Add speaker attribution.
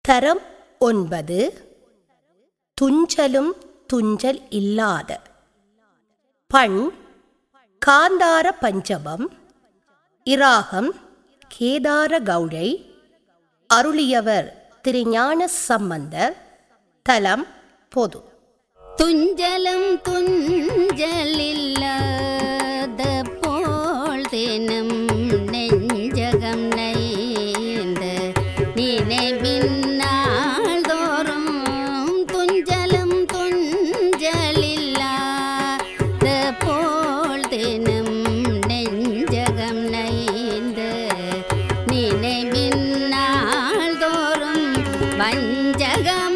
Speaker 1: தரம் ஒன்பது துஞ்சலும் துஞ்சல் இல்லாத பண் காந்தார பஞ்சமம் இராகம் கேதார கௌடை அருளியவர் திருஞான சம்பந்தர் தலம் பொது
Speaker 2: துஞ்சலும் துஞ்சலில்லாத போல் தினம் நெஞ்சகம் நைந்த நினைவினால் தோறும் துஞ்சலும் துஞ்சலில்லாத போல் தினம் நெஞ்சகம் நைந்த நினைவினால் தோறும் வஞ்சகம்